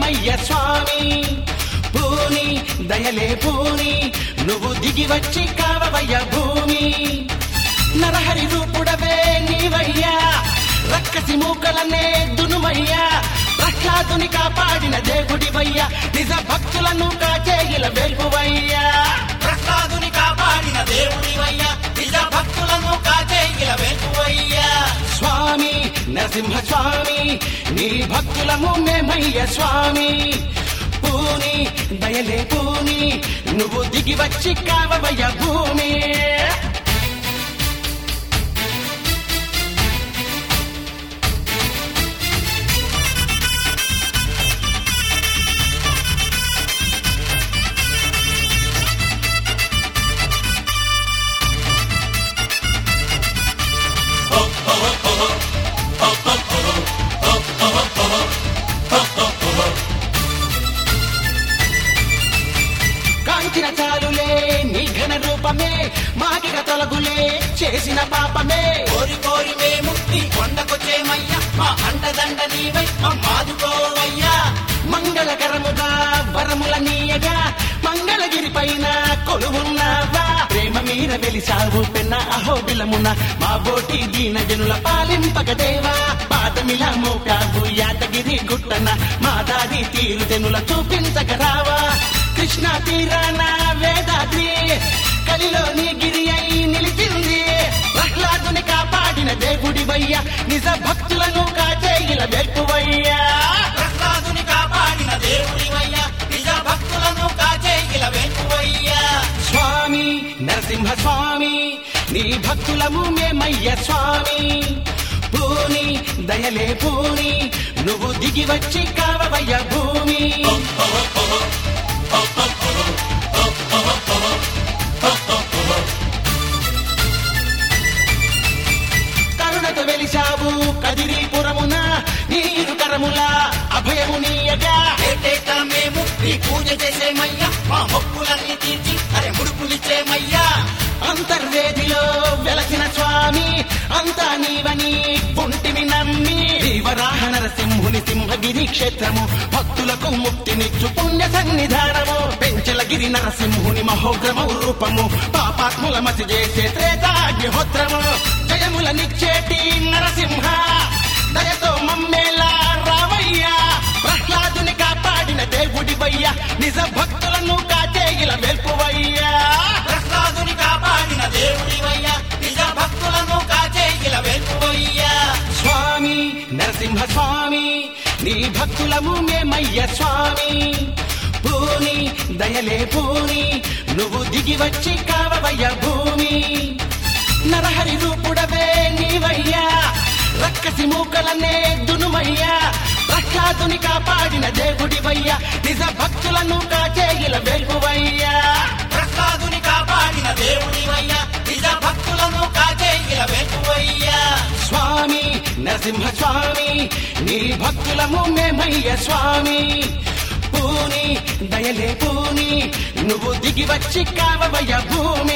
మేమయ్య స్వామి పూని దయలే పూని నువ్వు దిగి వచ్చి కావవయ్య భూమి నరహరి రూపుడవే నీవయ్యా రక్కసి మూకలనే దునుమయ్యా ప్రహ్లాదుని కాపాడిన దేవుడివయ్యా నిజ భక్తులను కాచేగిల వెల్పువయ్యా ప్రహ్లాదుని కాపాడిన దేవుడివయ్యా నిజ భక్తులను కాచేగిల వెలువయ్యా స్వామి నరసింహ స్వామి నీ భక్తులము మేమయ్య స్వామి పూని దయలే పూని నువ్వు దిగి వచ్చి కావవయ్య భూమి కాంచిన చాలులే నీ ఘన రూపమే మాకిక తొలగులే చేసిన పాపమే కోరి కోరి మేము నీ కొండకొచ్చేమయ్యా మా అండదండ నీవై మాదుకోవయ్యా మంగళకరముగా వరముల నీయగా మంగళగిరి పైన కొలువున్నావా ప్రేమ మీద వెలిసావు పెన్న అహోబిలమున మా బోటి దీన జనుల పాలింపక దేవా పాదమిలా మోపావు యాదగిరి గుట్టన మా దారి తీరు జనుల చూపించక రావా కృష్ణా తీరాన వేదాద్రి కలిలోని గిరి అయి నిలిచింది ప్రహ్లాదుని కాపాడిన దేవుడివయ్యా నిజ భక్తులను కాచేయిల వెల్పువయ్యా ప్రహ్లాదుని కాపాడిన దేవుడివయ్యా నిజ భక్తులను కాచేగిల వెలువయ్యా స్వామి నరసింహ స్వామి నీ భక్తులము మేమయ్య స్వామి పూని దయలే పూని నువ్వు దిగి వచ్చి కావవయ్య భూమి కరుణతో వెలిశావు కదిరీపురమున నీరు కరముల అభయము నీయగా ఏటేటా మేము నీ పూజ చేసేమయ్యా మా మొక్కులన్నీ తీర్చి అరే ముడుపులిచ్చేమయ్యా అంతర్వేదిలో వెలసిన స్వామి అంతా నీవని పుంటివి నమ్మి దేవరాహ నరసింహుని సింహగిరి క్షేత్రము భక్తులకు ముక్తినిచ్చు పుణ్య సన్నిధానము పెంచలగిరి నరసింహుని మహోగ్రమ రూపము పాపాత్ముల మతి చేసే త్రేతాగ్నిహోత్రము జయములనిచ్చేటి నరసింహ దయతో మమ్మేలా రావయ్యా ప్రహ్లాదుని కాపాడిన దేవుడివయ్యా నిజ భక్తులను కాచేగిల వెల్పువయ్యా ప్రహ్లాదుని కాపాడిన దేవుడివయ్యా నిజ భక్తులను కాచేగిల వెలువయ్యా స్వామి నరసింహ స్వామి నీ భక్తులము మేమయ్య స్వామి పూని దయలే పూని నువ్వు దిగి వచ్చి కావవయ్య భూమి నరహరి రూపుడవే నీవయ్యా రక్కసి మూకలనే దునుమయ్యా ప్రహ్లాదుని కాపాడిన దేవుడివయ్యా నిజ భక్తులను కాచేగిల వెల్పువయ్యా ప్రహ్లాదుని కాపాడిన దేవుడివయ్యా నిజ భక్తులను కాచేగిల వెలువయ్యా స్వామి నరసింహ స్వామి నీ భక్తులము మేమయ్య స్వామి పూని దయలే పూని నువ్వు దిగి వచ్చి కావవయ్య భూమి